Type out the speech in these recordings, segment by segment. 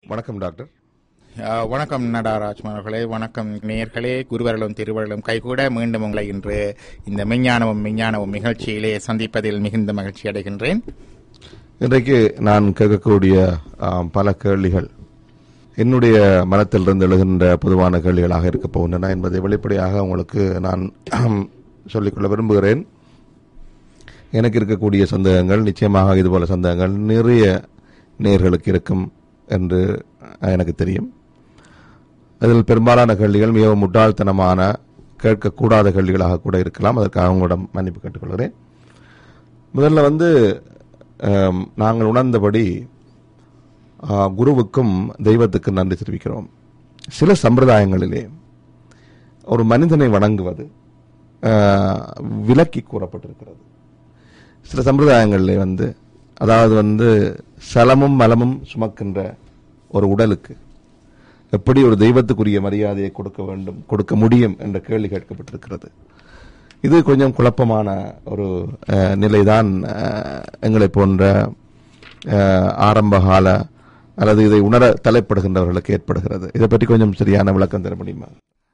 வணக்கம் டாக்டர் அஹ், வணக்கம் நடாராஜ் அவர்களே வணக்கம் நேயர்களே குருவர்களும் திருவர்களும் கைகூட மீண்டும் உங்களை இன்று இந்த மெஞ்ஞானமும் மெஞ்ஞானமும் நிகழ்ச்சியிலே சந்திப்பதில் மிகுந்த மகிழ்ச்சி அடைகின்றேன் இன்றைக்கு நான் கேட்கக்கூடிய ஆம், பல கேள்விகள் என்னுடைய மனத்திலிருந்து எழுகின்ற பொதுவான கேள்விகளாக இருக்கப் போகின்றன என்பதை வெளிப்படையாக உங்களுக்கு நான் சொல்லிக்கொள்ள விரும்புகிறேன் எனக்கு இருக்கக்கூடிய சந்தேகங்கள் நிச்சயமாக இதுபோல சந்தேகங்கள் நிறைய நேர்களுக்கு இருக்கும் என்று எனக்கு தெரியும் அதில் பெரும்பாலான கேள்விகள் மிகவும் முட்டாள்தனமான கேட்கக்கூடாத கேள்விகளாக கூட இருக்கலாம் அதற்காக உங்களிடம் மன்னிப்பு கேட்டுக்கொள்கிறேன் முதல்ல வந்து ஆம், நாங்கள் உணர்ந்தபடி ஆ, குருவுக்கும் தெய்வத்துக்கும் நன்றி தெரிவிக்கிறோம் சில சம்பிரதாயங்களிலே ஒரு மனிதனை வணங்குவது ஆ, விலக்கி கூறப்பட்டிருக்கிறது சில சம்பிரதாயங்களிலே வந்து அதாவது வந்து சலமும் மலமும் சுமக்கின்ற ஒரு உடலுக்கு எப்படி ஒரு தெய்வத்துக்குரிய மரியாதையை கொடுக்க வேண்டும் கொடுக்க முடியும் என்ற கேள்வி கேட்கப்பட்டிருக்கிறது இது கொஞ்சம் குழப்பமான ஒரு அஹ், நிலைதான் அஹ், எங்களை போன்ற அஹ், ஆரம்பகால அல்லது இதை உணர தலைப்படுகின்றவர்களுக்கு ஏற்படுகிறது இதை பற்றி கொஞ்சம் சரியான விளக்கம் தர முடியுமா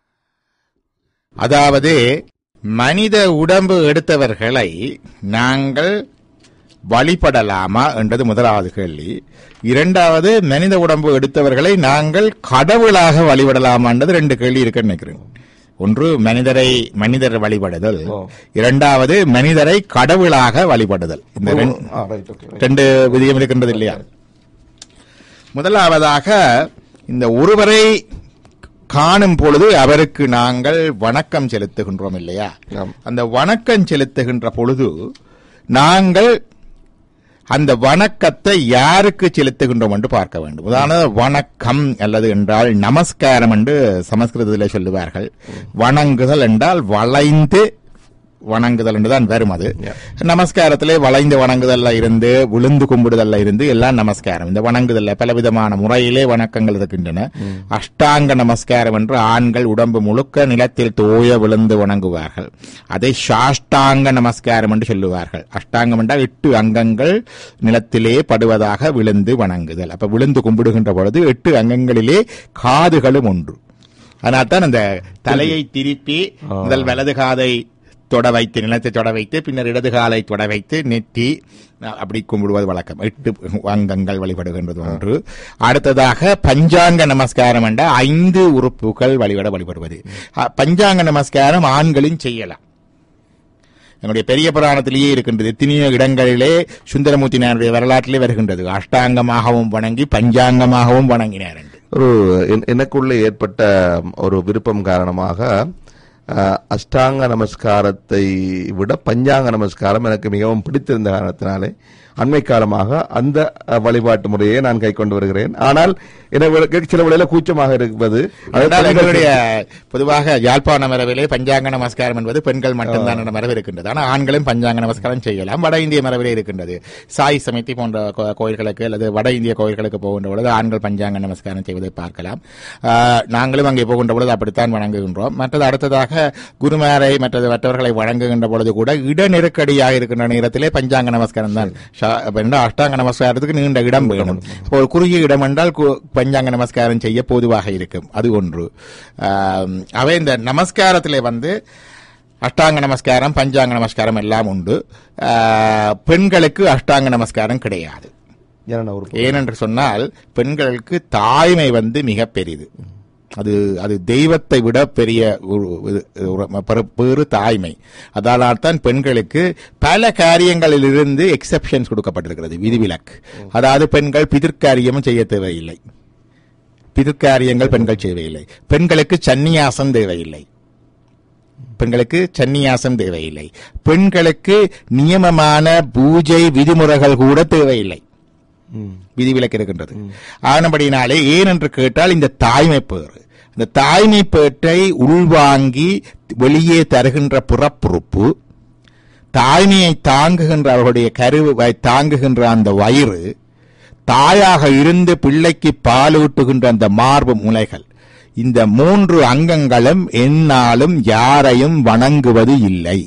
அதாவது மனித உடம்பு எடுத்தவர்களை நாங்கள் வழிபடலாமா என்றது முதலாவது கேள்வி இரண்டாவது மனித உடம்பு எடுத்தவர்களை நாங்கள் கடவுளாக வழிபடலாமா என்றது ரெண்டு கேள்வி இருக்குன்னு நினைக்கிறேன் ஒன்று மனிதரை மனிதர் வழிபடுதல் ஓ. இரண்டாவது மனிதரை கடவுளாக வழிபடுதல் இந்த ரெண்டு ஆ, right, okay, right. ரெண்டு விதியம் இருக்கின்றது இல்லையா முதலாவதாக இந்த ஒருவரை காணும் பொழுது அவருக்கு நாங்கள் வணக்கம் செலுத்துகின்றோம் இல்லையா ஆம். அந்த வணக்கம் செலுத்துகின்ற பொழுது நாங்கள் அந்த வணக்கத்தை யாருக்கு செலுத்துகின்றோம் என்று பார்க்க வேண்டும் உதாரண வணக்கம் அல்லது என்றால் நமஸ்காரம் என்று சமஸ்கிருதத்தில் சொல்லுவார்கள் வணங்குதல் என்றால் வளைந்து வணங்குதல் என்றுதான் வரும் அது நமஸ்காரத்திலே வளைந்து வணங்குதல்ல இருந்து விழுந்து கும்பிடுதல்ல இருந்து எல்லாம் நமஸ்காரம் இந்த வணங்குதல்ல பலவிதமான முறையிலே வணக்கங்கள் இருக்கின்றன அஷ்டாங்க நமஸ்காரம் என்று ஆண்கள் உடம்பு முழுக்க நிலத்தில் தோய விழுந்து வணங்குவார்கள் அதை சாஷ்டாங்க நமஸ்காரம் என்று சொல்லுவார்கள் அஷ்டாங்கம் என்றால் எட்டு அங்கங்கள் நிலத்திலே படுவதாக விழுந்து வணங்குதல் அப்ப விழுந்து கும்பிடுகின்ற பொழுது எட்டு அங்கங்களிலே காதுகளும் ஒன்று அதனால்தான் அந்த தலையை திருப்பி முதல் வலது காதை தொட வைத்து நிலத்தை தொட வைத்து பின்னர் இடது காலை தொட வைத்து நெட்டி அஹ், அப்படி கும்பிடுவது வழக்கம் எட்டு அங்கங்கள் வழிபடுகின்றது ஒன்று அடுத்ததாக பஞ்சாங்க நமஸ்காரம் என்ற ஐந்து உறுப்புகள் வழிபட வழிபடுவது அஹ், பஞ்சாங்க நமஸ்காரம் ஆண்களும் செய்யலாம் எங்களுடைய பெரிய புராணத்திலேயே இருக்கின்றது எத்தனையோ இடங்களிலே சுந்தரமூர்த்தி நாயனுடைய வரலாற்றிலே வருகின்றது அஷ்டாங்கமாகவும் வணங்கி பஞ்சாங்கமாகவும் வணங்கினார் என்று ஒரு என்- எனக்குள்ளே ஏற்பட்ட ஒரு விருப்பம் காரணமாக அஹ், அஷ்டாங்க நமஸ்காரத்தை விட பஞ்சாங்க நமஸ்காரம் எனக்கு மிகவும் பிடித்திருந்த காரணத்தினாலே அண்மை காலமாக அந்த அஹ், வழிபாட்டு முறையை நான் கை கொண்டு வருகிறேன் ஆனால் எனக்கு சில வேளையில கூச்சமாக இருப்பது அதை அதனால் பெண்கள் எங்களுடைய பொதுவாக யாழ்ப்பாண மரபிலே பஞ்சாங்க நமஸ்காரம் என்பது பெண்கள் மட்டும்தான் என்ற மரபு இருக்கின்றது ஆனால் ஆண்களும் பஞ்சாங்க நமஸ்காரம் செய்யலாம் வட இந்திய மரபிலே இருக்கின்றது சாய் சமிதி போன்ற கோ- கோயில்களுக்கு அல்லது வட இந்திய கோயில்களுக்கு போகின்ற பொழுது ஆண்கள் பஞ்சாங்க நமஸ்காரம் செய்வதை பார்க்கலாம் ஆஹ், நாங்களும் அங்கே போகின்ற பொழுது அப்படித்தான் வணங்குகின்றோம் மற்றது அடுத்ததாக குருமாரை மற்றது மற்றவர்களை வணங்குகின்ற பொழுது கூட இட நெருக்கடியாக இருக்கின்ற நேரத்திலே பஞ்சாங்க நமஸ்காரம் தான் ஷா- அப்ப என்ன அஷ்டாங்க நமஸ்காரத்துக்கு நீண்ட இடம் வேணும் இப்போ ஒரு குறுகிய இடம் என்றால் கு- பஞ்சாங்க நமஸ்காரம் செய்ய பொதுவாக இருக்கும் அது ஒன்று ஆம், அவை இந்த நமஸ்காரத்திலே வந்து அஷ்டாங்க நமஸ்காரம் பஞ்சாங்க நமஸ்காரம் எல்லாம் உண்டு ஆ, பெண்களுக்கு அஷ்டாங்க நமஸ்காரம் கிடையாது ஜனன உறுப்பு ஏனென்று சொன்னால் பெண்களுக்கு தாய்மை வந்து மிக பெரிது அது அது தெய்வத்தை விட பெரிய ஒரு இது- ஒரு பெரு- பெரு தாய்மை அதனால் தான் பெண்களுக்கு பல காரியங்களிலிருந்து எக்ஸெப்ஷன்ஸ் கொடுக்கப்பட்டிருக்கிறது விதிவிலக்கு அதாவது பெண்கள் பிதிர்காரியமும் செய்ய தேவையில்லை பிதிர்காரியங்கள் பெண்கள் செய்யவில்லை பெண்களுக்கு சந்நியாசம் தேவையில்லை பெண்களுக்கு சந்நியாசம் தேவையில்லை பெண்களுக்கு நியமமான பூஜை விதிமுறைகள் கூட தேவையில்லை ம். விதிவிலக்கு இருக்கின்றது ஆனபடினாலே ஏன் என்று கேட்டால் இந்த தாய்மை பேறு இந்த தாய்மை பேற்றை உள்வாங்கி வெளியே தருகின்ற புறப்புறுப்பு தாய்மையை தாங்குகின்ற அவர்களுடைய கருவை தாங்குகின்ற அந்த வயிறு தாயாக இருந்து பிள்ளைக்கு பாலூட்டுகின்ற அந்த மார்பு முலைகள் இந்த மூன்று அங்கங்களும் எந்நாளும் யாரையும் வணங்குவது இல்லை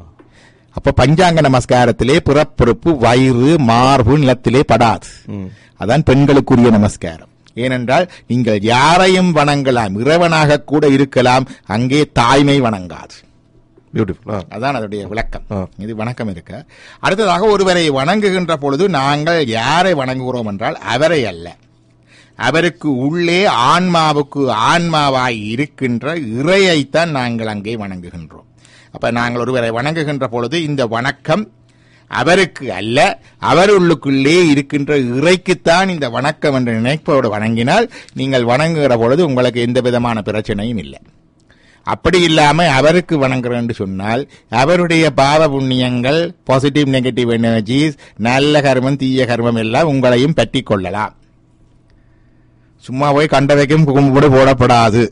அப்ப பஞ்சாங்க நமஸ்காரத்திலே புறப்புறுப்பு வயிறு மார்பு நிலத்திலே படாது ம். அதான் பெண்களுக்குரிய நமஸ்காரம் ஏனென்றால் நீங்கள் யாரையும் வணங்கலாம் இறைவனாக கூட இருக்கலாம் அங்கே தாய்மை வணங்காது பியூட்டிஃபுல் அதான் அதனுடைய விளக்கம் ஆ. இது வணக்கம் இருக்க அடுத்ததாக ஒருவரை வணங்குகின்ற பொழுது நாங்கள் யாரை வணங்குகிறோம் என்றால் அவரை அல்ல அவருக்கு உள்ளே ஆன்மாவுக்கு ஆன்மாவாய் இருக்கின்ற இறையைத்தான் நாங்கள் அங்கே வணங்குகின்றோம் அப்ப நாங்கள் ஒருவரை வணங்குகின்ற பொழுது இந்த வணக்கம் அவருக்கு அல்ல அவருள்ளுக்குள்ளே இருக்கின்ற இறைக்குத்தான் இந்த வணக்கம் என்ற நினைப்போடு வணங்கினால் நீங்கள் வணங்குகிற பொழுது உங்களுக்கு எந்த விதமான பிரச்சனையும் இல்லை அப்படி இல்லாம அவருக்கு வணங்குறேன்னு சொன்னால் அவருடைய பாவ புண்ணியங்கள் பாசிட்டிவ் நெகட்டிவ் எனர்ஜிஸ் நல்ல கர்மம் தீய கர்மம் எல்லாம் உங்களையும் பற்றி கொள்ளலாம் சும்மா போய் கண்டவைக்கும் கும்பிடு போடப்படாது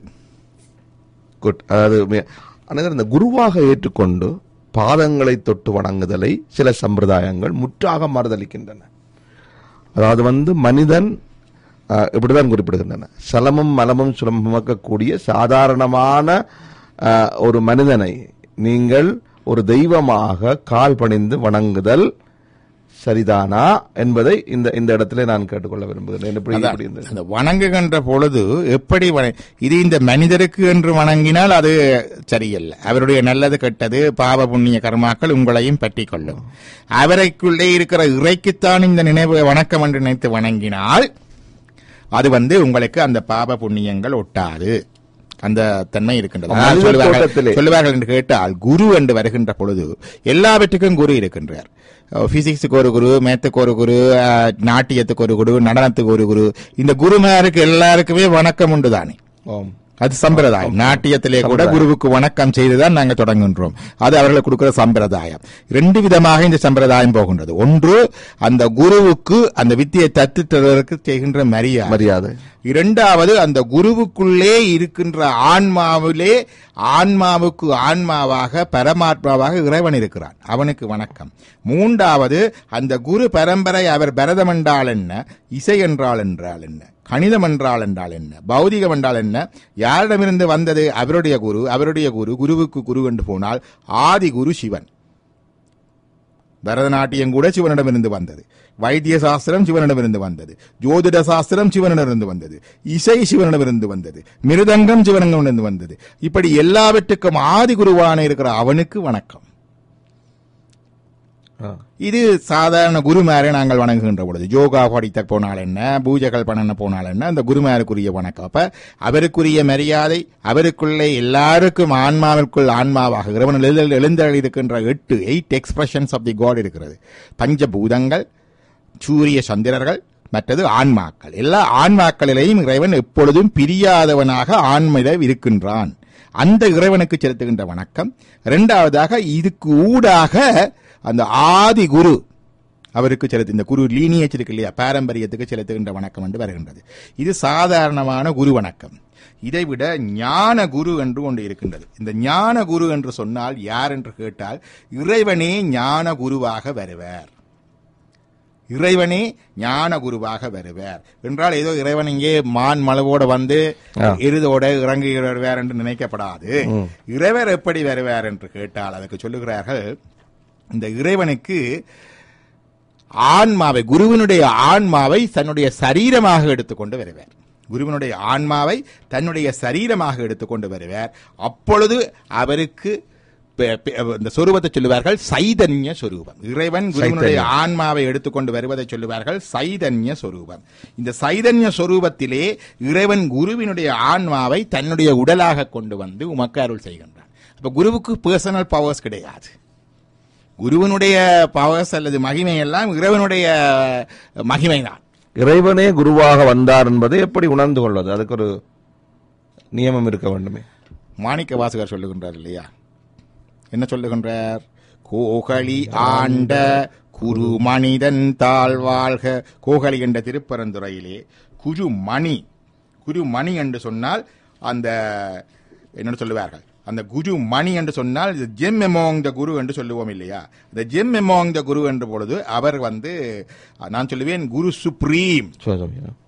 குட் அதாவது மே- ஆனால் இந்த குருவாக ஏற்றுக்கொண்டு பாதங்களை தொட்டு வணங்குதலை சில சம்பிரதாயங்கள் முற்றாக மறுதளிக்கின்றன அதாவது வந்து மனிதன் அஹ், இப்படிதான் குறிப்பிடுகின்றன சலமும் மலமும் சுலபமாக்கக்கூடிய சாதாரணமான அஹ், ஒரு மனிதனை நீங்கள் ஒரு தெய்வமாக கால் பணிந்து வணங்குதல் சரிதானா என்பதை இந்த இந்த இடத்துல நான் கேட்டுக்கொள்ள விரும்புகிறேன் எப்படி அதான், எப்படி இந்த- அந்த வணங்குகின்ற பொழுது எப்படி வண- இது இந்த மனிதருக்கு என்று வணங்கினால் அது சரியல்ல அவருடைய நல்லது கெட்டது பாவ புண்ணிய கர்மாக்கள் உங்களையும் பற்றி கொள்ளும் அவரைக்குள்ளே இருக்கிற இறைக்குத்தான் இந்த நினைவு வணக்கம் என்று நினைத்து வணங்கினால் அது வந்து உங்களுக்கு அந்த பாவ புண்ணியங்கள் ஒட்டாது அந்த தன்மை இருக்கின்றது மனித அதாவது சொல்லுவார்கள் தோட்டத்திலே. சொல்லுவார்கள் என்று கேட்டால் குரு என்று வருகின்ற பொழுது எல்லாவற்றுக்கும் குரு இருக்கின்றார் பிசிக்ஸுக்கு ஒரு குரு மேத்துக்கு ஒரு குரு அஹ், நாட்டியத்துக்கு ஒரு குரு நடனத்துக்கு ஒரு குரு இந்த குருமாருக்கு எல்லாருக்குமே வணக்கம் உண்டு தானே ஆம். அது சம்பிரதாயம் நாட்டியத்திலே கூட குருவுக்கு வணக்கம் செய்துதான் நாங்கள் தொடங்குகின்றோம் அது அவர்களுக்கு கொடுக்கிற சம்பிரதாயம் ரெண்டு விதமாக இந்த சம்பிரதாயம் போகின்றது ஒன்று அந்த குருவுக்கு அந்த வித்தியை தத்துவதற்கு செய்கின்ற மரியாதை மரியாதை இரண்டாவது அந்த குருவுக்குள்ளே இருக்கின்ற ஆன்மாவிலே ஆன்மாவுக்கு ஆன்மாவாக பரமாத்மாவாக இறைவன் இருக்கிறான் அவனுக்கு வணக்கம் மூன்றாவது அந்த குரு பரம்பரை அவர் பரதம் என்றால் என்ன இசை என்றால் என்றால் என்ன கணிதம் என்றால் என்றால் என்ன பௌதிகம் என்றால் என்ன யாரிடமிருந்து வந்தது அவருடைய குரு அவருடைய குரு குருவுக்கு குரு என்று போனால் ஆதி குரு சிவன் பரதநாட்டியம் கூட சிவனிடமிருந்து வந்தது வைத்திய சாஸ்திரம் சிவனிடமிருந்து வந்தது ஜோதிட சாஸ்திரம் சிவனிடமிருந்து வந்தது இசை சிவனிடமிருந்து வந்தது மிருதங்கம் சிவனிடமிருந்து வந்தது இப்படி எல்லாவற்றுக்கும் ஆதி குருவான இருக்கிற அவனுக்கு வணக்கம் ஆ. இது சாதாரண குருமாரை நாங்கள் வணங்குகின்ற பொழுது யோகா படித்த போனால் என்ன பூஜைகள் பண்ண போனால் என்ன அந்த குருமாருக்குரிய வணக்கம் அப்ப அவருக்குரிய மரியாதை அவருக்குள்ளே எல்லாருக்கும் ஆன்மாவிற்குள் ஆன்மாவாக இறைவன் எழுந்தருளி- எழுந்தருளி இருக்கின்ற எட்டு eight expressions of the God இருக்கிறது பஞ்சபூதங்கள் சூரிய சந்திரர்கள் மற்றது ஆன்மாக்கள் எல்லா ஆன்மாக்களிலேயும் இறைவன் எப்பொழுதும் பிரியாதவனாக ஆன்மையில இருக்கின்றான் அந்த இறைவனுக்கு செலுத்துகின்ற வணக்கம் இரண்டாவதாக இதுக்கு ஊடாக அந்த ஆதி குரு அவருக்கு செலுத்து இந்த குரு லீனியேஜ் இருக்கு இல்லையா பாரம்பரியத்துக்கு செலுத்துகின்ற வணக்கம் என்று வருகின்றது இது சாதாரணமான குரு வணக்கம் இதை விட ஞான குரு என்று ஒன்று இருக்கின்றது இந்த ஞான குரு என்று சொன்னால் யார் என்று கேட்டால் இறைவனே ஞான குருவாக வருவார் இறைவனே ஞான குருவாக வருவார் என்றால் ஏதோ இறைவன் இங்கே மான் மலவோட வந்து ஆ. எருதோட இறங்கி வருவார் என்று நினைக்கப்படாது இறைவர் எப்படி வருவார் என்று கேட்டால் அதுக்கு சொல்லுகிறார்கள் இந்த இறைவனுக்கு ஆன்மாவை குருவினுடைய ஆன்மாவை தன்னுடைய சரீரமாக எடுத்துக்கொண்டு வருவார் குருவினுடைய ஆன்மாவை தன்னுடைய சரீரமாக எடுத்துக்கொண்டு வருவார் அப்பொழுது அவருக்கு பெ- பெ- இந்த சொரூபத்தை சொல்லுவார்கள் சைதன்ய சொரூபம் இறைவன் குருவினுடைய சைத்தன்யம். ஆன்மாவை எடுத்துக்கொண்டு வருவதை சொல்லுவார்கள் சைதன்ய சொரூபம் இந்த சைதன்ய சொரூபத்திலே இறைவன் குருவினுடைய ஆன்மாவை தன்னுடைய உடலாக கொண்டு வந்து உமக்கு அருள் செய்கின்றான் அப்ப குருவுக்கு பர்சனல் பவர்ஸ் கிடையாது குருவனுடைய பவர்ஸ் அல்லது மகிமை எல்லாம் இறைவனுடைய மகிமை தான் இறைவனே குருவாக வந்தார் என்பதை எப்படி உணர்ந்து கொள்வது அதுக்கு ஒரு நியமம் இருக்க வேண்டுமே மாணிக்க வாசகர் சொல்லுகின்றார் இல்லையா என்ன சொல்லுகின்றார் கோகலி ஆண்ட குரு மனிதன் தாழ்வாழ்க கோகலி என்ற திருப்பரந்துரையிலே குரு மணி குரு மணி என்று சொன்னால் அந்த என்ன சொல்லுவார்கள் அந்த குரு மணி என்று சொன்னால் ஜெம் எமோங் த குரு என்று சொல்லுவோம் இல்லையா அந்த ஜெம் எமோங் த குரு என்ற பொழுது அவர் வந்து நான் சொல்லுவேன் குரு சுப்ரீம் சுவாமி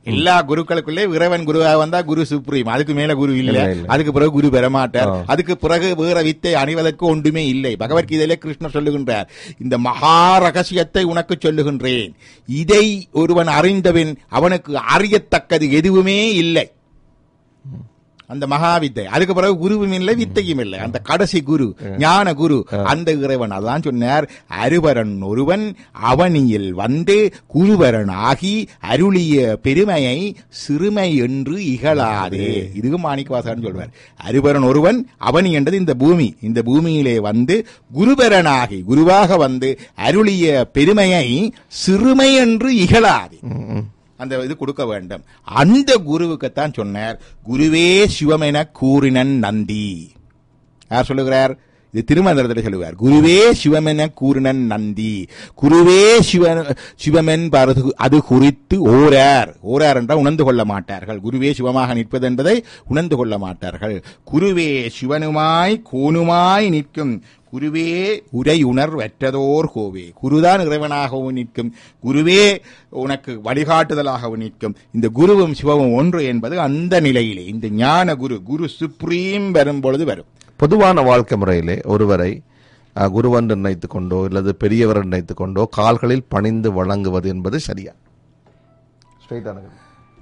எல்லா குருக்களுக்குள்ளே இறைவன் குருவாக வந்தா குரு சுப்ரீம் அதுக்கு மேல குரு இல்ல இல்ல, இல்ல. அதுக்கு பிறகு குரு பெறமாட்டார் அதுக்கு பிறகு வேற வித்தை அணிவதற்கு ஒன்றுமே இல்லை பகவத்கீதையிலே கிருஷ்ணர் சொல்லுகின்றார் இந்த மகா ரகசியத்தை உனக்கு சொல்லுகின்றேன் இதை ஒருவன் அறிந்தவன் அவனுக்கு அறியத்தக்கது எதுவுமே இல்லை அந்த மகாவித்தை அதுக்கு பிறகு குருவும் இல்லை வித்தையும் இல்லை அந்த கடைசி குரு ஞான குரு அந்த இறைவன் அதான் சொன்னார் அருவரன் ஒருவன் அவனியில் வந்து குருவரன் ஆகி அருளிய பெருமையை சிறுமை என்று இகழாதே இதுவும் மாணிக்கவாசகன் சொல்வார் அருவரன் ஒருவன் அவனி என்றது இந்த பூமி இந்த பூமியிலே வந்து குருபரனாகி குருவாக வந்து அருளிய பெருமையை சிறுமை என்று இகழாதே அந்த இது கொடுக்க வேண்டும் அந்த குருவுக்குத்தான் சொன்னார் குருவே சிவமென கூறினன் நந்தி யார் சொல்லுகிறார் இது திருமந்திரத்தில் சொல்லுவார் குருவே சிவமென கூறினன் நந்தி குருவே சிவன் சிவமென் பரது அது குறித்து ஓரார் ஓரார் என்றால் உணர்ந்து கொள்ள மாட்டார்கள் குருவே சிவமாக நிற்பது என்பதை உணர்ந்து கொள்ள மாட்டார்கள் குருவே சிவனுமாய் கோனுமாய் நிற்கும் குருவே உரை உணர்வற்றதோர் கோவே குருதான் இறைவனாகவும் நிற்கும் குருவே உனக்கு வழிகாட்டுதலாகவும் நிற்கும் இந்த குருவும் சிவமும் ஒன்று என்பது அந்த நிலையிலே இந்த ஞான குரு குரு சுப்ரீம் வரும் பொழுது வரும் பொதுவான வாழ்க்கை முறையிலே ஒருவரை அஹ், குருவென்று நினைத்துக் கொண்டோ அல்லது பெரியவர் என்று நினைத்துக் கொண்டோ கால்களில் பணிந்து வணங்குவது என்பது சரியா ஸ்ட்ரைட்டான கேள்வி.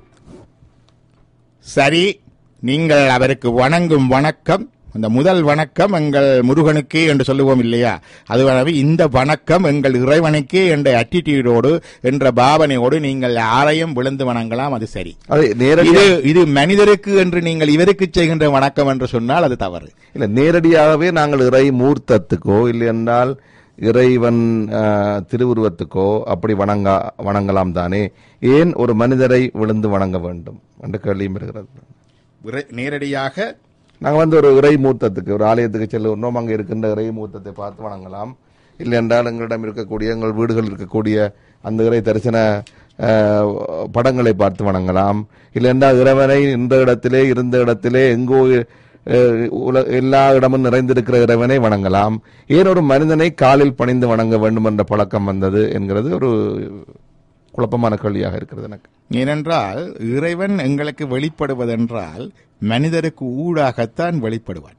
சரி நீங்கள் அவருக்கு வணங்கும் வணக்கம் அந்த முதல் வணக்கம் எங்கள் முருகனுக்கே என்று சொல்லுவோம் இல்லையா அதுவாகவே இந்த வணக்கம் எங்கள் இறைவனுக்கே என்ற அட்டிடியூடோடு என்ற பாவனையோடு நீங்கள் யாரையும் விழுந்து வணங்கலாம் அது சரி அது நேரடியாக இது இது மனிதருக்கு என்று நீங்கள் இவருக்கு செய்கின்ற வணக்கம் என்று சொன்னால் அது தவறு இல்ல நேரடியாகவே நாங்கள் இறை மூர்த்தத்துக்கோ இல்லை என்றால் இறைவன் அஹ், திருவுருவத்துக்கோ அப்படி வணங்க வணங்கலாம் தானே ஏன் ஒரு மனிதரை விழுந்து வணங்க வேண்டும் என்ற கேள்வியும் இருக்கிறது இறை- நேரடியாக நாங்க வந்து ஒரு இறை மூர்த்தத்துக்கு ஒரு ஆலயத்துக்கு செல்லுகிறோம் அங்க இருக்கின்ற இறை மூர்த்தத்தை பார்த்து வணங்கலாம் இல்லை என்றால் எங்களிடம் இருக்கக்கூடிய எங்கள் வீடுகள் இருக்கக்கூடிய அந்த இறை தரிசன அஹ், படங்களை பார்த்து வணங்கலாம் இல்லை என்றால் இறைவனை இந்த இடத்திலே இருந்த இடத்திலே எங்கோ அஹ், உல- எல்லா இடமும் நிறைந்திருக்கிற இறைவனை வணங்கலாம் ஏன் ஒரு மனிதனை காலில் பணிந்து வணங்க வேண்டும் என்ற பழக்கம் வந்தது என்கிறது ஒரு குழப்பமான கேள்வியாக இருக்கிறது எனக்கு ஏனென்றால் இறைவன் எங்களுக்கு வெளிப்படுவதென்றால் மனிதருக்கு ஊடாகத்தான் வெளிப்படுவான்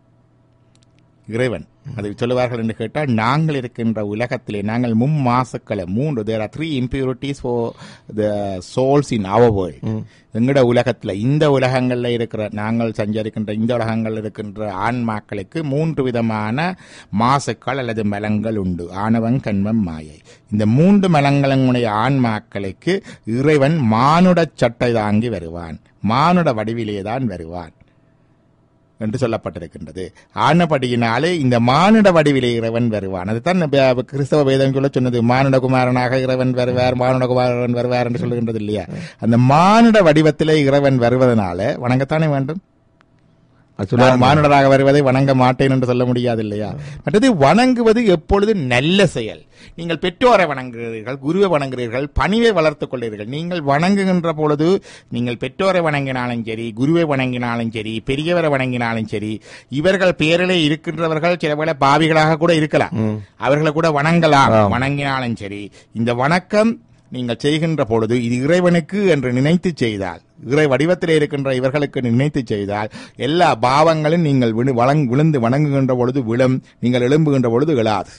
இறைவன் அதை சொல்லுவார்கள் என்று கேட்டால் நாங்கள் இருக்கின்ற உலகத்திலே நாங்கள் மும் மாசுக்களை மூன்று there are three impurities for the souls in our world எங்கட உலகத்தில் இந்த உலகங்கள்ல இருக்கிற நாங்கள் சஞ்சரிக்கின்ற இந்த உலகங்கள் இருக்கின்ற ஆன்மாக்களுக்கு மூன்று விதமான மாசுக்கள் அல்லது மலங்கள் உண்டு ஆணவம் கண்மம் மாயை இந்த மூன்று மலங்களுடைய ஆன்மாக்களுக்கு இறைவன் மானுட சட்டை தாங்கி வருவான் மானுட வடிவிலே தான் வருவான் என்று சொல்லப்பட்டிருக்கின்றது ஆனபடியினாலே இந்த மானிட வடிவிலே இறைவன் வருவான் அதுதான் ப- கிறிஸ்தவ வேதம் சொல்ல சொன்னது மானுட குமாரனாக இறைவன் வருவார் மானுட குமாரன் வருவார் என்று சொல்லுகின்றது இல்லையா அந்த மானுட வடிவத்திலே இறைவன் வருவதனால வணங்கத்தானே வேண்டும் அது சொல்ல நான் மானுடராக வருவதை வணங்க மாட்டேன் என்று சொல்ல முடியாது இல்லையா மற்றது வணங்குவது எப்பொழுது நல்ல செயல் நீங்கள் பெற்றோரை வணங்குகிறீர்கள் குருவை வணங்குகிறீர்கள் பணிவை வளர்த்துக் கொள்கிறீர்கள் நீங்கள் வணங்குகின்ற பொழுது நீங்கள் பெற்றோரை வணங்கினாலும் சரி குருவை வணங்கினாலும் சரி பெரியவரை வணங்கினாலும் சரி இவர்கள் பேரிலே இருக்கின்றவர்கள் சில வேளை பாவிகளாக கூட இருக்கலாம் அவர்களை கூட வணங்கலாம் வணங்கினாலும் சரி இந்த வணக்கம் நீங்கள் செய்கின்ற பொழுது இது இறைவனுக்கு என்று நினைத்து செய்தால் இறை வடிவத்திலே இருக்கின்ற இவர்களுக்கு நினைத்து செய்தால் எல்லா பாவங்களும் நீங்கள் விழு- வழங்- விழுந்து வணங்குகின்ற பொழுது விழும் நீங்கள் எழும்புகின்ற பொழுது எழாது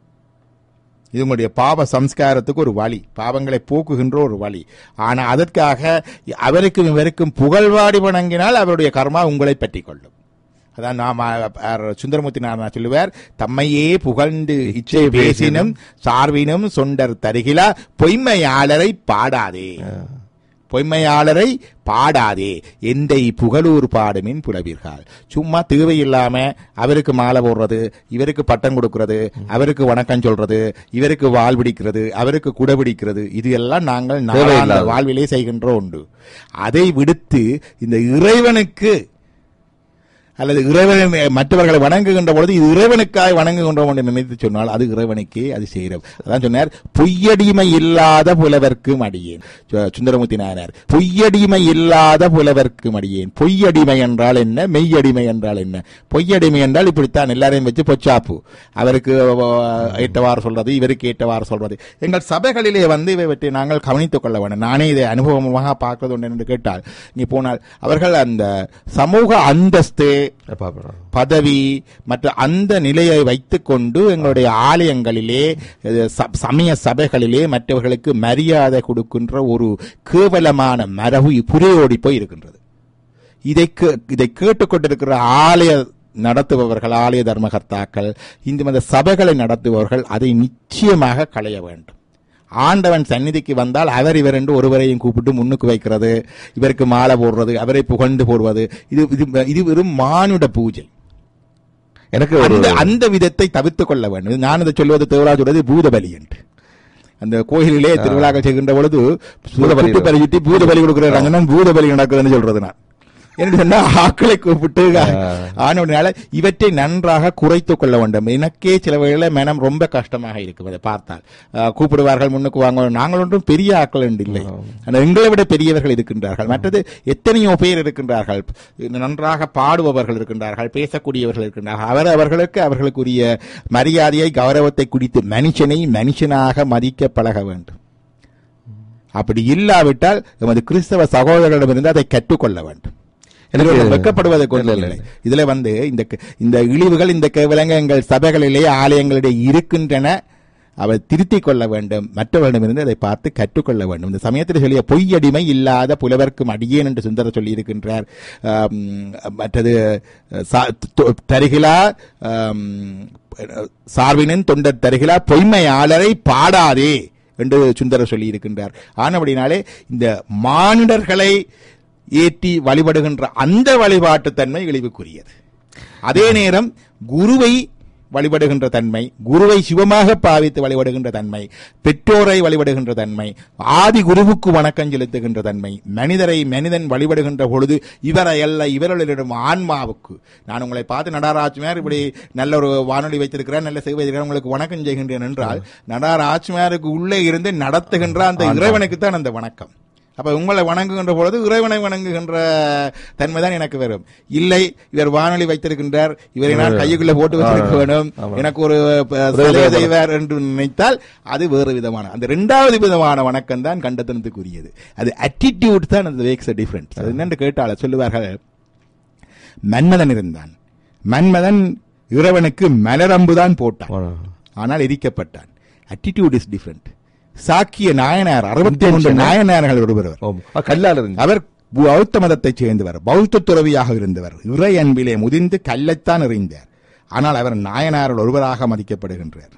இது உங்களுடைய பாவ சம்ஸ்காரத்துக்கு ஒரு வழி பாவங்களை போக்குகின்ற ஒரு வழி ஆனா அதற்காக அவருக்கும் இவருக்கும் புகழ்வாடி வணங்கினால் அவருடைய கர்மா உங்களை பற்றி கொள்ளும் அதான் நாம் சுந்தரமூர்த்தி நான் சொல்லுவார் தம்மையே புகழ்ந்து இச்சை பேசினும் சார்பினும் சொண்டர் தருகிலா பொய்மையாளரை பாடாதே பொய்மையாளரை பாடாதே எந்தை புகழூர் பாடுமின் புலவீர்கள் சும்மா தேவையில்லாம அவருக்கு மாலை போடுறது இவருக்கு பட்டம் கொடுக்கிறது அவருக்கு வணக்கம் சொல்றது இவருக்கு வால் பிடிக்கிறது அவருக்கு குடை பிடிக்கிறது இது எல்லாம் நாங்கள் நாளாந்த தேவையில்லாதது. வாழ்விலே செய்கின்ற உண்டு அதை விடுத்து இந்த இறைவனுக்கு அல்லது இறைவனை மற்றவர்களை வணங்குகின்ற பொழுது இது இறைவனுக்காய் வணங்குகின்றோம் என்று நினைத்து சொன்னால் அது இறைவனுக்கே அது செய்கிறோம் அதான் சொன்னார் பொய்யடிமை இல்லாத புலவர்க்கும் அடியேன் சு- சுந்தரமூர்த்தி நாயனார் பொய்யடிமை இல்லாத புலவர்க்கும் அடியேன் பொய்யடிமை என்றால் என்ன மெய்யடிமை என்றால் என்ன பொய்யடிமை என்றால் இப்படித்தான் எல்லாரையும் வச்சு பொச்சாப்பு அவருக்கு அஹ், ஏற்றவாறு சொல்றது இவருக்கு ஏற்றவாறு சொல்றது எங்கள் சபைகளிலே வந்து இவற்றை நாங்கள் கவனித்துக் கொள்ள வேண்டும் நானே இதை அனுபவமாக பார்க்கிறது உண்டு என்று கேட்டால் இங்கே போனால் அவர்கள் அந்த சமூக அந்தஸ்து பாப்பா பதவி மற்ற அந்த நிலையை வைத்துக்கொண்டு எங்களுடைய ஆலயங்களிலே அஹ், ச- சமய சபைகளிலே மற்றவர்களுக்கு மரியாதை கொடுக்கின்ற ஒரு கேவலமான மரபு புரையோடி போய் இருக்கின்றது இதை கே- இதை கேட்டுக்கொண்டிருக்கிற ஆலய நடத்துபவர்கள் ஆலய தர்மகர்த்தாக்கள் இந்து மத சபைகளை நடத்துபவர்கள் அதை நிச்சயமாக களைய வேண்டும் ஆண்டவன் சந்நிதிக்கு வந்தால் அவர் இவர் என்று ஒருவரையும் கூப்பிட்டு முன்னுக்கு வைக்கிறது இவருக்கு மாலை போடுறது அவரை புகழ்ந்து போடுவது இது இது இது வெறும் மானுட பூஜை எனக்கு ஒரு அந்த அந்த விதத்தை தவிர்த்துக் கொள்ள வேண்டும் நான் இதை சொல்வது தேவராஜ் சொல்வது பூதபலி என்று அந்த கோயிலிலே திருவிழாக்கள் செய்கின்ற பொழுது பூதபலி. பூதபலி பலி சுட்டி பூதபலி கொடுக்கிறாங்க பூதபலி நடக்குதுன்னு சொல்றது நான் என்று சொன்னா ஆக்களை கூப்பிட்டு ஆனவுடனால இவற்றை நன்றாக குறைத்துக் கொள்ள வேண்டும் எனக்கே சில வேளையில மனம் ரொம்ப கஷ்டமாக இருக்கும் அதை பார்த்தால் ஆஹ், கூப்பிடுவார்கள் முன்னுக்கு வாங்க நாங்கள் ஒன்றும் பெரிய ஆக்கள் என்று இல்லை ஆனால் எங்களை விட பெரியவர்கள் இருக்கின்றார்கள் மற்றது எத்தனையோ பேர் இருக்கின்றார்கள் நன்றாக பாடுபவர்கள் இருக்கின்றார்கள் பேசக்கூடியவர்கள் இருக்கின்றார்கள் அவர் அவர்களுக்கு அவர்களுக்குரிய மரியாதையை கௌரவத்தை குறித்து மனுஷனை மனுஷனாக மதிக்க பழக வேண்டும் அப்படி இல்லாவிட்டால் எமது கிறிஸ்தவ சகோதரர்களிடமிருந்து அதை கற்றுக்கொள்ள வேண்டும் எனக்கு- எனக்கு வெக்கப்படுவதை கொண்டு இல்லை இதுல வந்து இந்த க- இந்த இழிவுகள் இந்த கேவலங்க எங்கள் சபைகளிலே ஆலயங்களிலே இருக்கின்றன அவை திருத்திக் கொள்ள வேண்டும் மற்றவரிடமிருந்து அதை பார்த்து கற்றுக்கொள்ள வேண்டும் இந்த சமயத்தில் சொல்லிய பொய்யடிமை இல்லாத புலவர்க்கும் அடியேன் என்று சுந்தரர் சொல்லி இருக்கின்றார் ஆம், மற்றது சா- தொ- தருகிலா ஆம், சார்பினின் தொண்டர் தருகிலா பொய்மையாளரை பாடாதே என்று சுந்தரர் சொல்லி இருக்கின்றார் ஆனபடினாலே இந்த மானிடர்களை ஏற்றி வழிபடுகின்ற அந்த வழிபாட்டு தன்மை இழிவுக்குரியது அதே நேரம் குருவை வழிபடுகின்ற தன்மை குருவை சிவமாக பாவித்து வழிபடுகின்ற தன்மை பெற்றோரை வழிபடுகின்ற தன்மை ஆதி குருவுக்கு வணக்கம் செலுத்துகின்ற தன்மை மனிதரை மனிதன் வழிபடுகின்ற பொழுது இவரை அல்ல இவர்களிடம் ஆன்மாவுக்கு நான் உங்களை பார்த்து நடாராஜ்மார் இப்படி நல்ல ஒரு வானொலி வைத்திருக்கிறேன் நல்ல செய்தி வைத்திருக்கிறேன் உங்களுக்கு வணக்கம் செய்கின்றேன் என்றால் நடாராஜ்மாருக்கு உள்ளே இருந்து நடத்துகின்ற அந்த இறைவனுக்கு தான் அந்த வணக்கம் அப்ப உங்களை வணங்குகின்ற பொழுது இறைவனை வணங்குகின்ற தன்மை தான் எனக்கு வரும் இல்லை இவர் வானொலி வைத்திருக்கின்றார் இவரை நான் கையுக்குள்ள போட்டு வச்சிருக்க வேணும் எனக்கு ஒரு அஹ், சிலையை செய்வார் என்று நினைத்தால் அது வேறு விதமான அந்த இரண்டாவது விதமான வணக்கம் தான் கண்டத்தனத்துக்குரியது அது attitude தான் அந்த வேக்ஸ் டிஃபரன்ஸ் அது என்னன்னு கேட்டால சொல்லுவார்கள் மன்மதன் இருந்தான் மன்மதன் இறைவனுக்கு மலரம்புதான் போட்டான் ஆனால் எரிக்கப்பட்டான் attitude இஸ் டிஃபரெண்ட் சாக்கிய நாயனார் அறுபத்தி மூன்று நாயனார்கள் ஒருவர் கல்லால் இருந்து அவர் பௌத்த மதத்தைச் சேர்ந்தவர் பௌத்த துறவியாக இருந்தவர் இறை அன்பிலே முதிர்ந்து கல்லைத்தான் எறிந்தார் ஆனால் அவர் நாயனாரில் ஒருவராக மதிக்கப்படுகின்றார்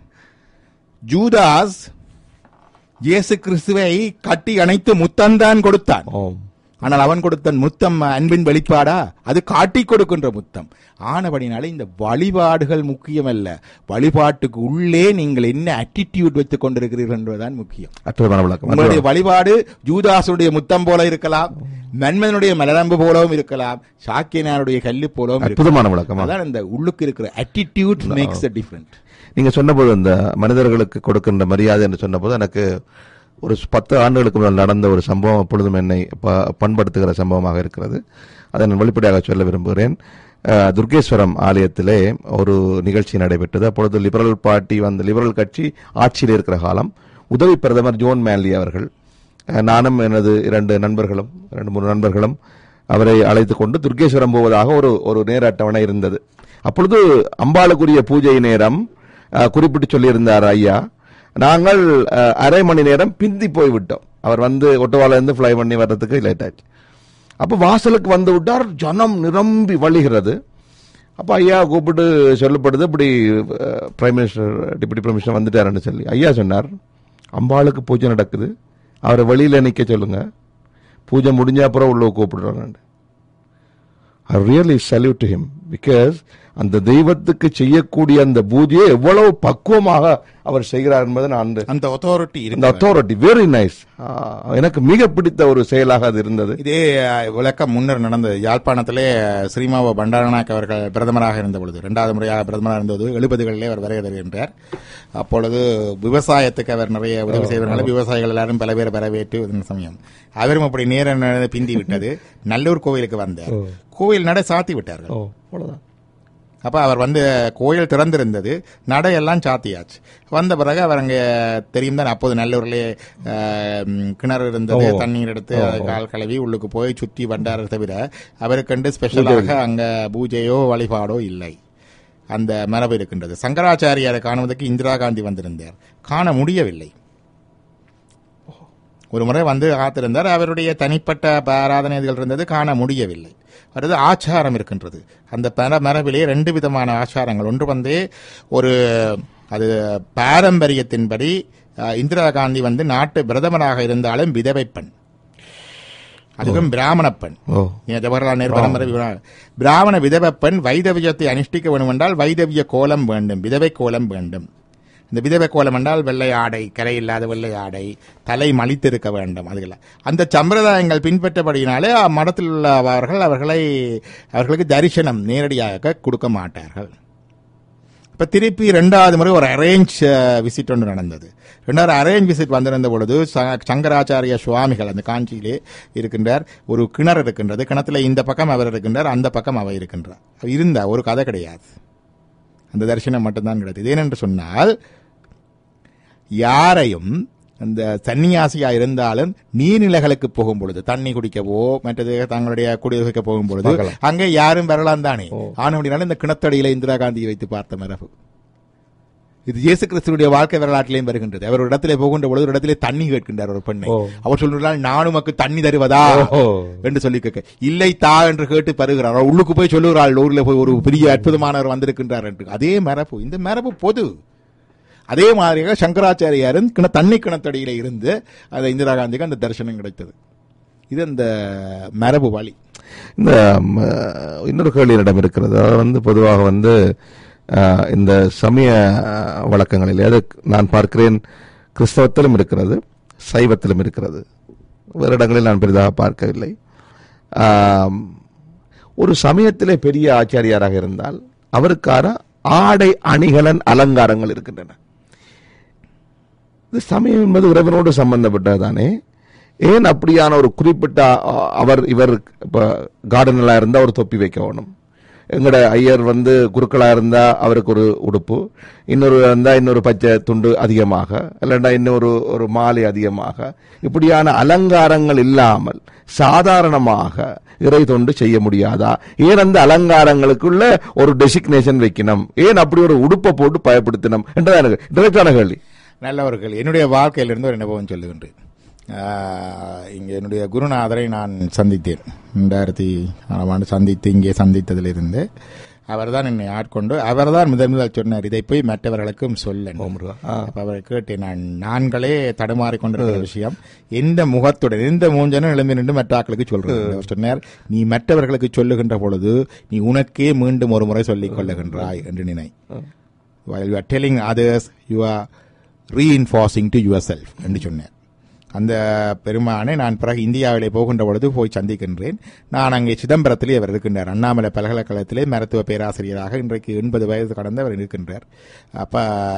ஜூதாஸ் இயேசு கிறிஸ்துவை கட்டி அணைத்து முத்தம்தான் கொடுத்தான் ஓம் ஆனால் அவன் கொடுத்த முத்தம் அன்பின் வெளிப்பாடா அது காட்டிக் கொடுக்கின்ற முத்தம் ஆனபடினாலே இந்த வழிபாடுகள் முக்கியமல்ல வழிபாட்டுக்கு உள்ளே நீங்கள் என்ன attitude வைத்துக் கொண்டிருக்கிறீர்கள் என்பதுதான் முக்கியம் அற்புதமான விளக்கம் உங்களுடைய வழிபாடு ஜூதாசுடைய முத்தம் போல இருக்கலாம் நன்மனுடைய மலரம்பு போலவும் இருக்கலாம் சாக்கியனாருடைய கல்லு போலவும் இருக்கலாம் அற்புதமான விளக்கம் அதான் இந்த உள்ளுக்கு இருக்கிற attitude மேக்ஸ் a டிஃபரண்ட் நீங்க சொன்னபோது அந்த மனிதர்களுக்கு கொடுக்கின்ற மரியாதை என்று சொன்னபோது எனக்கு ஒரு பத்து ஆண்டுகளுக்கு முன்னால் நடந்த ஒரு சம்பவம் எப்பொழுதும் என்னை ப- பண்படுத்துகிற சம்பவமாக இருக்கிறது அதை நான் வெளிப்படையாக சொல்ல விரும்புகிறேன் அஹ், துர்கேஸ்வரம் ஆலயத்திலே ஒரு நிகழ்ச்சி நடைபெற்றது அப்பொழுது லிபரல் பார்ட்டி வந்த லிபரல் கட்சி ஆட்சியில் இருக்கிற காலம் உதவி பிரதமர் ஜோன் மேன்லி அவர்கள் அஹ், நானும் எனது இரண்டு நண்பர்களும் இரண்டு மூணு நண்பர்களும் அவரை அழைத்து கொண்டு துர்கேஸ்வரம் போவதாக ஒரு ஒரு நேர அட்டவணை இருந்தது அப்பொழுது அம்பாளுக்குரிய பூஜை நேரம் அஹ், குறிப்பிட்டு சொல்லியிருந்தார் ஐயா நாங்கள் அஹ், அரை மணி நேரம் பிந்தி போய் விட்டோம் அவர் வந்து ஒட்டவால இருந்து ஃப்ளை பண்ணி வர்றதுக்கு லேட் ஆச்சு அப்ப வாசலுக்கு வந்து விட்டார் ஜனம் நிரம்பி வழிகிறது அப்ப ஐயா கூப்பிட்டு சொல்லப்படுது இப்படி prime minister deputy prime minister வந்துட்டாருன்னு சொல்லி ஐயா சொன்னார் அம்பாளுக்கு பூஜை நடக்குது அவரை வெளியில நிக்க சொல்லுங்க பூஜை முடிஞ்ச அப்புறம் உள்ள கூப்பிடுறாரு I really salute to him because அந்த தெய்வத்துக்கு செய்யக்கூடிய அந்த பூஜையை எவ்வளவு பக்குவமாக அவர் செய்கிறார் என்பதை நான் அந்த- அந்த authority அந்த இருக்கு அத்தாரிட்டி வெரி நைஸ் எனக்கு மிக பிடித்த ஒரு செயலாக அது இருந்தது இதே அஹ், விளக்கம் முன்னர் நடந்தது யாழ்ப்பாணத்திலே ஸ்ரீமாவோ பண்டாரநாயக் அவர்கள் பிரதமராக இருந்த பொழுது இரண்டாவது முறையாக பிரதமராக இருந்தபோது எழுபதுகளிலே அவர் வருகை தருகின்றார் அப்பொழுது விவசாயத்துக்கு அவர் நிறைய உதவி செய்வதனால விவசாயிகள் எல்லாரும் பல பேர் வரவேற்று இந்த சமயம் அவரும் அப்படி நேரம் பிந்தி விட்டது நல்லூர் கோவிலுக்கு வந்தார் கோவில் நடை சாத்தி விட்டார்கள் ஓ அவ்வளவுதான் அப்ப அவர் வந்து கோயில் திறந்திருந்தது நடையெல்லாம் சாத்தியாச்சு வந்த பிறகு அவர் அங்க தெரியும் தான் அப்போது நல்லூர்லயே அஹ், ம், கிணறு இருந்தது தண்ணீர் எடுத்து அதை கால் கழுவி உள்ளுக்கு போய் சுற்றி வண்டார தவிர அவருக்கண்டு ஸ்பெஷலாக அங்க பூஜையோ வழிபாடோ இல்லை அந்த மரபு இருக்கின்றது சங்கராச்சாரியாரை காணுவதற்கு இந்திரா காந்தி வந்திருந்தார் காண முடியவில்லை ஒரு முறை வந்து காத்திருந்தார் அவருடைய தனிப்பட்ட ஆராதனைகள் இருந்தது காண முடியவில்லை அடுத்து ஆச்சாரம் இருக்கின்றது அந்த பர மரபிலே ரெண்டு விதமான ஆச்சாரங்கள் ஒன்று வந்து ஒரு அது பாரம்பரியத்தின்படி அஹ், இந்திரா காந்தி வந்து நாட்டு பிரதமராக இருந்தாலும் விதவை பெண் அதுவும் பிராமண பெண் ஓ ஏன் ஜவஹர்லால் நேரு பரம்பரை விவரா- பிராமண விதவை பெண் வைதவியத்தை அனுஷ்டிக்க வேண்டும் என்றால் வைதவிய கோலம் வேண்டும் விதவை கோலம் வேண்டும் இந்த விதவை கோலம் என்றால் வெள்ளை ஆடை கரை இல்லாத வெள்ளை ஆடை தலை மலித்திருக்க வேண்டும் அதுகள் அந்த சம்பிரதாயங்கள் பின்பற்றபடியினாலே மடத்தில் உள்ளவர்கள் அவர்களை அவர்களுக்கு தரிசனம் நேரடியாக கொடுக்க மாட்டார்கள் இப்ப திருப்பி ரெண்டாவது முறை ஒரு அரேஞ்ச் விசிட் ஒன்று நடந்தது ரெண்டாவது அரேஞ்ச் விசிட் வந்திருந்த பொழுது ச- சங்கராச்சாரிய சுவாமிகள் அந்த காஞ்சியிலே இருக்கின்றார் ஒரு கிணறு இருக்கின்றது கிணத்துல இந்த பக்கம் அவர் இருக்கின்றார் அந்த பக்கம் அவர் இருக்கின்றார் அவர் இருந்தா ஒரு கதை கிடையாது அந்த தரிசனம் மட்டும்தான் கிடைத்தது ஏனென்று சொன்னால் யாரையும் அந்த சன்னியாசியா இருந்தாலும் நீர்நிலைகளுக்கு போகும் பொழுது தண்ணி குடிக்கவோ மற்றது தங்களுடைய குடியிருக்க போகும் பொழுது பார்க்கலாம். அங்கே யாரும் வரலாம் தானே ஆன அப்படினாலும் இந்த கிணத்தடியில இந்திரா காந்தியை வைத்து பார்த்த மரபு இது இயேசு கிறிஸ்துடைய வாழ்க்கை வரலாற்றிலையும் வருகின்றது அவர் ஒரு இடத்திலே போகின்ற பொழுது ஒரு இடத்திலே தண்ணி கேட்கின்றார் ஒரு பெண்ணை ஓ. அவர் சொல்கிறார் நான் உமக்கு தண்ணி தருவதா ஓ. என்று சொல்லி கேட்க இல்லை தா என்று கேட்டு பருகிறார் அவர் உள்ளுக்கு போய் சொல்லுகிறாள் ஊர்ல போய் ஒரு பெரிய அற்புதமானவர் வந்திருக்கின்றார் என்று அதே மரபு இந்த மரபு பொது அதே மாதிரியாக சங்கராச்சாரியாரும் கிண தண்ணி கிணத்தடியில இருந்து அந்த இந்திரா காந்திக்கு அந்த தரிசனம் கிடைத்தது இது அந்த மரபு வழி இந்த ம, இன்னொரு கேள்வி என்னிடம் இருக்கிறது அதாவது வந்து பொதுவாக வந்து அஹ், இந்த சமய அஹ், வழக்கங்களில் அது நான் பார்க்கிறேன் கிறிஸ்தவத்திலும் இருக்கிறது சைவத்திலும் இருக்கிறது வேறு இடங்களில் நான் பெரிதாக பார்க்கவில்லை ஆம், ஒரு சமயத்திலே பெரிய ஆச்சாரியாராக இருந்தால் அவருக்கான ஆடை அணிகலன் அலங்காரங்கள் இருக்கின்றன இது சமயம் என்பது உறவினோடு சம்பந்தப்பட்டதுதானே ஏன் அப்படியான ஒரு குறிப்பிட்ட அ, அவர் இவர் இப்ப கார்டனலா இருந்தா ஒரு தொப்பி வைக்க வேணும் எங்கட ஐயர் வந்து குருக்களா இருந்தா அவருக்கு ஒரு உடுப்பு இன்னொரு இருந்தா இன்னொரு பச்சை துண்டு அதிகமாக இல்லைன்னா இன்னொரு ஒரு மாலை அதிகமாக இப்படியான அலங்காரங்கள் இல்லாமல் சாதாரணமாக இறை தொண்டு செய்ய முடியாதா ஏன் அந்த அலங்காரங்களுக்குள்ள ஒரு டெசிக்னேஷன் வைக்கணும் ஏன் அப்படி ஒரு உடுப்பை போட்டு பயப்படுத்தணும் என்றதான் எனக்கு டிரெக்டான கேள்வி நல்லவர்கள் என்னுடைய வாழ்க்கையிலிருந்து ஒரு அனுபவம் சொல்லுகின்றேன் ஆஹ், இங்கே என்னுடைய குருநாதரை நான் சந்தித்தேன் ரெண்டாயிரத்தி ஆறாம் ஆண்டு சந்தித்து இங்கே சந்தித்ததிலிருந்து அவர்தான் என்னை ஆட்கொண்டு அவர்தான் முதல் முதல் சொன்னார் இதை போய் மற்றவர்களுக்கும் சொல்ல அப்ப அவரை கேட்டேன் நான் நான்களே தடுமாறிக் கொண்டிருக்கிற விஷயம் எந்த முகத்துடன் எந்த மூஞ்சனும் எழும்பி நின்று மற்ற ஆட்களுக்கு சொல்றேன் அவர் சொன்னார் நீ மற்றவர்களுக்கு சொல்லுகின்ற பொழுது நீ உனக்கே மீண்டும் ஒரு முறை சொல்லிக் கொள்ளுகின்றாய் என்று நினை while you are telling others you are reinforcing to yourself என்று சொன்னார் அந்த பெருமானை நான் பிறகு இந்தியாவிலே போகின்ற பொழுது போய் சந்திக்கின்றேன் நான் அங்கே சிதம்பரத்திலே அவர் இருக்கின்றார் அண்ணாமலை பல்கலைக்கழகத்திலே மருத்துவ பேராசிரியராக இன்றைக்கு எண்பது வயது கடந்து அவர் இருக்கின்றார் அப்ப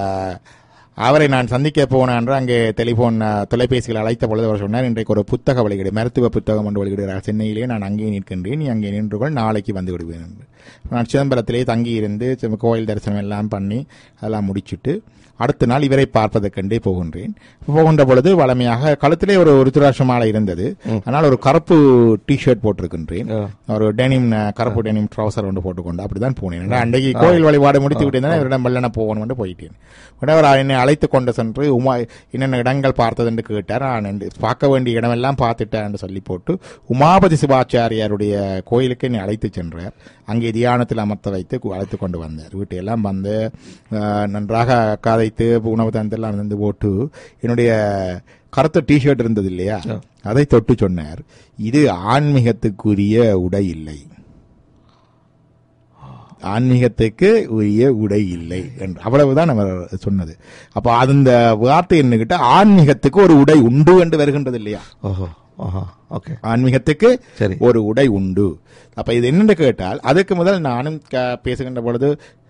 அவரை நான் சந்திக்க போனேன் என்று அங்கே டெலிபோன் அஹ், தொலைபேசியில் அழைத்த பொழுது அவர் சொன்னார் இன்றைக்கு ஒரு புத்தக வெளியீடு மருத்துவ புத்தகம் ஒன்று வெளியிடுகிறார் சென்னையிலே நான் அங்கே நிற்கின்றேன் நீ அங்கே நின்று கொள் நாளைக்கு வந்து விடுவேன் என்று நான் சிதம்பரத்திலே தங்கி இருந்து சில கோயில் தரிசனம் எல்லாம் பண்ணி அதெல்லாம் முடிச்சிட்டு அடுத்த நாள் இவரை பார்ப்பதற்கண்டே போகின்றேன் போகின்ற பொழுது வளமையாக கழுத்திலே ஒரு ருத்ராட்ச மாலை இருந்தது ஆனால் ஒரு கருப்பு டி ஷர்ட் போட்டிருக்கின்றேன் ஒரு டெனிம் அஹ், கருப்பு டெனிம் ட்ரௌசர் ஒன்று போட்டுக்கொண்டு அப்படிதான் போனேன் ஏன்னா அன்றைக்கு கோயில் வழிபாடு முடித்து விட்டேன் இவரிடம் வெள்ளன போகணும் என்று போயிட்டேன் உடனே அவர் என்னை அழைத்து கொண்டு சென்று உமா என்னென்ன இடங்கள் பார்த்தது என்று கேட்டார் நான் என்று பார்க்க வேண்டிய இடமெல்லாம் பார்த்துட்டேன் என்று சொல்லி போட்டு உமாபதி சிவாச்சாரியாருடைய கோயிலுக்கு என்னை அழைத்து சென்றார் அங்கே தியானத்தில் அமர்த்த வைத்து கு- அழைத்து கொண்டு வந்தார் வீட்டையெல்லாம் வந்து அஹ், நன்றாக காதைத்து உணவு தந்தெல்லாம் வந்து போட்டு என்னுடைய கருத்த டிஷர்ட் இருந்தது இல்லையா அதை தொட்டு சொன்னார் இது ஆன்மீகத்துக்குரிய உடை இல்லை ஆன்மீகத்துக்கு உரிய உடை இல்லை என்று அவ்வளவுதான் அவர் சொன்னது அப்ப அந்த வார்த்தை என்னகிட்ட ஆன்மீகத்துக்கு ஒரு உடை உண்டு என்று வருகின்றது இல்லையா ஓஹோ ஆஹா ஓகே ஆன்மீகத்துக்கு சரி. ஒரு உடை உண்டு அப்ப இது என்னென்று கேட்டால் அதுக்கு முதல் நானும் க- பேசுகின்ற பொழுது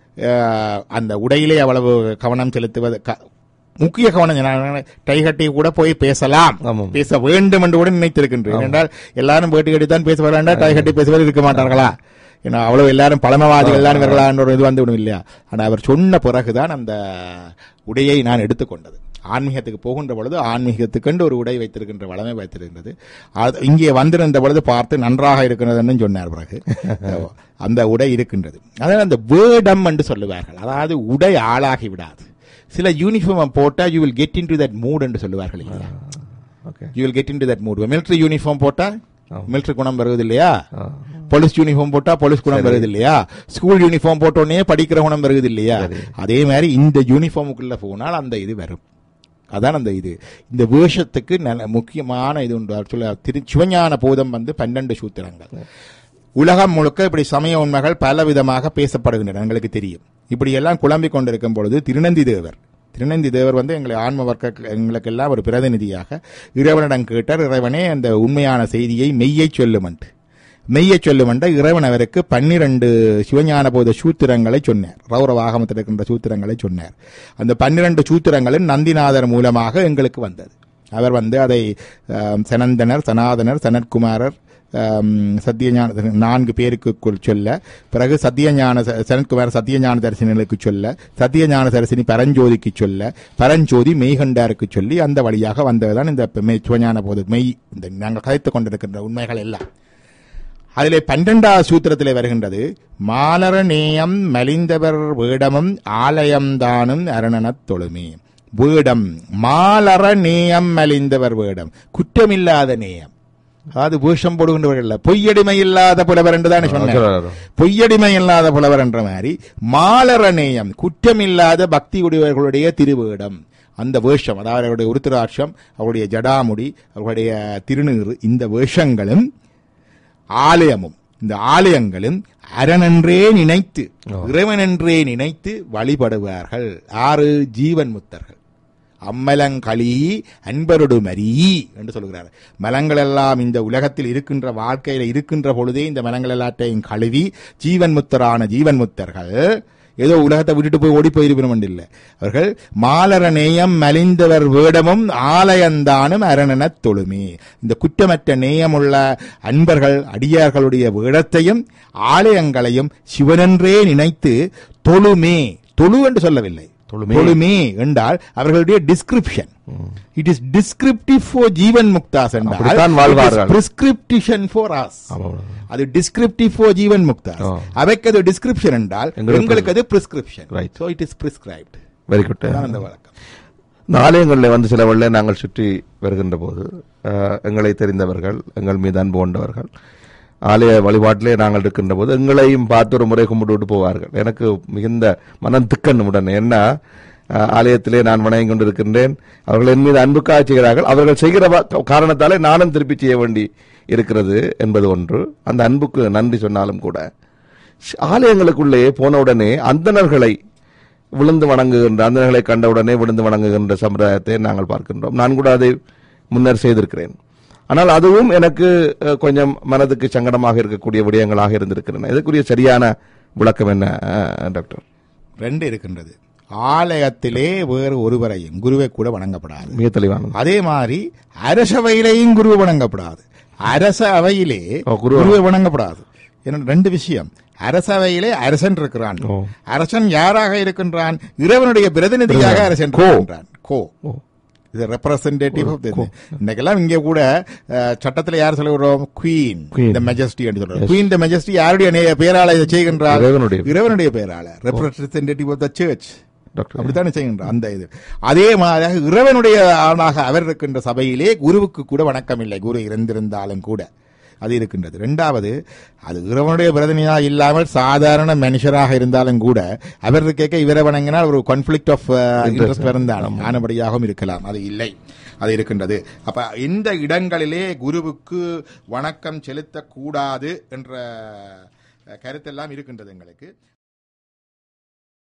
அஹ், அந்த உடையிலே அவ்வளவு கவனம் செலுத்துவது க- முக்கிய கவனம் நான் டை கட்டி கூட போய் பேசலாம் ஆமாம். பேச வேண்டும் என்று கூட நினைத்திருக்கின்றேன் என்றால் எல்லாரும் வேட்டி கட்டி தான் பேச வேண்டாம் டை கட்டி பேசுவது இருக்க மாட்டார்களா ஏன்னா அவ்வளவு எல்லாரும் பழமவாதிகள் தான் இவர்களா என்ற ஒரு இது வந்து விடும் இல்லையா ஆனா அவர் சொன்ன பிறகுதான் அந்த உடையை நான் எடுத்துக்கொண்டது ஆன்மீகத்துக்கு போகின்ற பொழுது ஆன்மீகத்துக்கென்று ஒரு உடை வைத்திருக்கின்ற வளமை வைத்திருக்கின்றது அது இங்கே வந்திருந்த பொழுது பார்த்து நன்றாக இருக்கிறதுன்னு சொன்னார் பிறகு அந்த உடை இருக்கின்றது அதாவது அந்த வேடம் என்று சொல்லுவார்கள் அதாவது உடை ஆளாகி விடாது சில யூனிஃபார்ம் போட்டா you will get into that mood என்று சொல்லுவார்கள் இல்லையா okay you will get into that mood military uniform போட்டா ஆமா. மிலிட்டரி குணம் வருவது இல்லையா ஆ. போலீஸ் யூனிஃபார்ம் போட்டா போலீஸ் குணம் சரி. வருது இல்லையா ஸ்கூல் யூனிஃபார்ம் போட்ட உடனே படிக்கிற குணம் வருது இல்லையா சரி. அதே மாதிரி இந்த யூனிஃபார்முக்குள்ள போனால் அந்த இது வரும் அதான் அந்த இது இந்த வேஷத்துக்கு நல்ல முக்கியமான இது உண்டு அவர் சொல்ல திரு சிவஞான போதம் வந்து பன்னெண்டு சூத்திரங்கள் உலகம் முழுக்க இப்படி சமய உண்மைகள் பல விதமாக பேசப்படுகின்றன எங்களுக்கு தெரியும் இப்படி எல்லாம் குழம்பிக் கொண்டிருக்கும் பொழுது திருநந்தி தேவர் திருநந்தி தேவர் வந்து எங்களை ஆன்ம வர்க்க எங்களுக்கெல்லாம் ஒரு பிரதிநிதியாக இறைவனிடம் கேட்டார் இறைவனே அந்த உண்மையான செய்தியை மெய்யை சொல்லுமன்ட்டு மெய்யை சொல்லுமன்ற இறைவன் அவருக்கு பன்னிரண்டு சிவஞான போத சூத்திரங்களை சொன்னார் ரௌரவ ஆகமத்தில் இருக்கின்ற சூத்திரங்களை சொன்னார் அந்த பன்னிரண்டு சூத்திரங்களும் நந்திநாதர் மூலமாக எங்களுக்கு வந்தது அவர் வந்து அதை ஆம், சனந்தனர் சனாதனர் சனத்குமாரர் ஆம், சத்தியஞான நான்கு பேருக்கு சொல்ல பிறகு சத்தியஞான ச- சனத்குமார் சத்தியஞான தரிசனிகளுக்கு சொல்ல சத்தியஞான தரிசனி பரஞ்சோதிக்கு சொல்ல பரஞ்சோதி மெய்கண்டாருக்கு சொல்லி அந்த வழியாக வந்ததுதான் இந்த மெய் சிவஞான போது மெய் இந்த நாங்கள் கதைத்துக் கொண்டிருக்கின்ற உண்மைகள் எல்லாம் அதிலே பன்னிரெண்டாவது சூத்திரத்திலே வருகின்றது மாலர நேயம் மலிந்தவர் வேடமும் ஆலயம்தானும் அரணனத் தொழுமே வேடம் மாலர நேயம் மலிந்தவர் வேடம் குற்றமில்லாத நேயம் அதாவது வேஷம் போடுகின்றவர்கள் இல்ல பொய்யடிமை இல்லாத புலவர் என்று தானே சொன்னார் சொல்றாரு. பொய்யடிமை இல்லாத புலவர் என்ற மாதிரி மாலர நேயம் குற்றமில்லாத பக்தி உடையவர்களுடைய திருவேடம் அந்த வேஷம் அதாவது அவருடைய உருத்திராட்சம் அவருடைய ஜடாமுடி அவருடைய திருநீறு இந்த வேஷங்களும் ஆலயமும் இந்த ஆலயங்களும் அரணென்றே நினைத்து இறைவனென்றே நினைத்து வழிபடுவார்கள் ஆறு ஜீவன் முத்தர்கள் அம்மலங்களி அன்பரொடு மரி என்று சொல்கிறார் மலங்கள் எல்லாம் இந்த உலகத்தில் இருக்கின்ற வாழ்க்கையில இருக்கின்ற பொழுதே இந்த மலங்கள் எல்லாத்தையும் கழுவி ஜீவன் முத்தரான ஜீவன் முத்தர்கள் ஏதோ உலகத்தை விட்டுட்டு போய் ஓடி போயிருக்கணும் இல்லை அவர்கள் மாலர நேயம் மலிந்தவர் வேடமும் ஆலயந்தானும் அரணனத் தொழுமே இந்த குற்றமற்ற நேயமுள்ள அன்பர்கள் அடியார்களுடைய வேடத்தையும் ஆலயங்களையும் சிவனென்றே நினைத்து தொழுமே தொழு என்று சொல்லவில்லை தொழுமே. தொழுமே என்றால் அவர்களுடைய description it is descriptive for ஜீவன் முக்தாஸ் அப்படித்தான் வாழ்வார்கள். பிரிஸ்கிரிப்டிஷன் ஃபார் ஆஸ் ஆமாம். அது டிஸ்கிரிப்டிவ் ஃபார் ஜீவன் முக்தாஸ் ஆ. அவைக்கு அது டிஸ்கிரிப்ஷன் என்றால் எங்களுக்கு- எங்களுக்கு அது prescription Right. So it is prescribed very good அந்த வழக்கம் இந்த ஆலயங்களில் வந்து சில வழியில் நாங்கள் சுற்றி வருகின்ற போது அஹ், எங்களை தெரிந்தவர்கள் எங்கள் மீது அன்பு கொண்டவர்கள் ஆலய வழிபாட்டிலே நாங்கள் இருக்கின்ற போது எங்களையும் பார்த்து ஒரு முறை கும்பிட்டு விட்டு போவார்கள் எனக்கு மிகுந்த மனம் திக்கணும் உடனே என்ன அஹ், ஆலயத்திலே நான் வணங்கி கொண்டிருக்கின்றேன் அவர்கள் என் மீது அன்புக்காக செய்கிறார்கள் அவர்கள் செய்கிற வா- காரணத்தாலே நானும் திருப்பி செய்ய வேண்டி இருக்கிறது என்பது ஒன்று அந்த அன்புக்கு நன்றி சொன்னாலும் கூட ஆலயங்களுக்குள்ளே போன உடனே அந்தணர்களை விழுந்து வணங்குகின்ற அந்தனர்களை கண்டவுடனே விழுந்து வணங்குகின்ற சம்பிரதாயத்தை நாங்கள் பார்க்கின்றோம் நான் கூட அதை முன்னர் செய்திருக்கிறேன் ஆனால் அதுவும் எனக்கு அஹ், கொஞ்சம் மனதுக்கு சங்கடமாக இருக்கக்கூடிய விடயங்களாக இருந்திருக்கின்றன இதுக்குரிய சரியான விளக்கம் என்ன அஹ், டாக்டர் ரெண்டு இருக்கின்றது ஆலயத்திலே வேறு ஒருவரையும் குருவை கூட வணங்கப்படாது மிக தெளிவானது அதே மாதிரி அரசவையிலேயும் குருவை வணங்கப்படாது அரச அவையிலே ஓ, குரு- குருவை வணங்கப்படாது என்ன ரெண்டு விஷயம் அரசவையிலே அரசன் இருக்கிறான் ஓ. அரசன் யாராக இருக்கின்றான் இறைவனுடைய பிரதிநிதியாக அரசன் கோ. இருக்கின்றான் கோ ஓ இது ரெப்ரசன்டேட்டிவ் ஆஃப் இன்னைக்கெல்லாம் இங்க கூட அஹ், சட்டத்துல யார் சொல்லுகிறோம் குவீன் Queen. த மெஜஸ்டி என்று சொல்றோம் குவீன் த மெஜஸ்டி யாருடைய நே- பேரால இதை செய்கின்றார் இறைவனுடைய. இறைவனுடைய பேரால representative of the church doctor அப்படித்தானே செய்கின்றார் அந்த இது அதே மாதிரி இறைவனுடைய ஆளாக அவர் இருக்கின்ற சபையிலே குருவுக்கு கூட வணக்கம் இல்லை குரு இருந்திருந்தாலும் கூட அது இருக்கின்றது ரெண்டாவது அது இறைவனுடைய பிரதிநிதியா இல்லாமல் சாதாரண மனுஷராக இருந்தாலும் கூட அவர் கேட்க இவரை வணங்கினால் ஒரு கான்ஃபிளிக்ட் ஆஃப் இன்ட்ரெஸ்ட் இருந்தாலும் ஆனபடியாகவும் இருக்கலாம் அது இல்லை அது இருக்கின்றது அப்ப இந்த இடங்களிலே குருவுக்கு வணக்கம் செலுத்தக்கூடாது என்ற அஹ், கருத்தெல்லாம் இருக்கின்றது எங்களுக்கு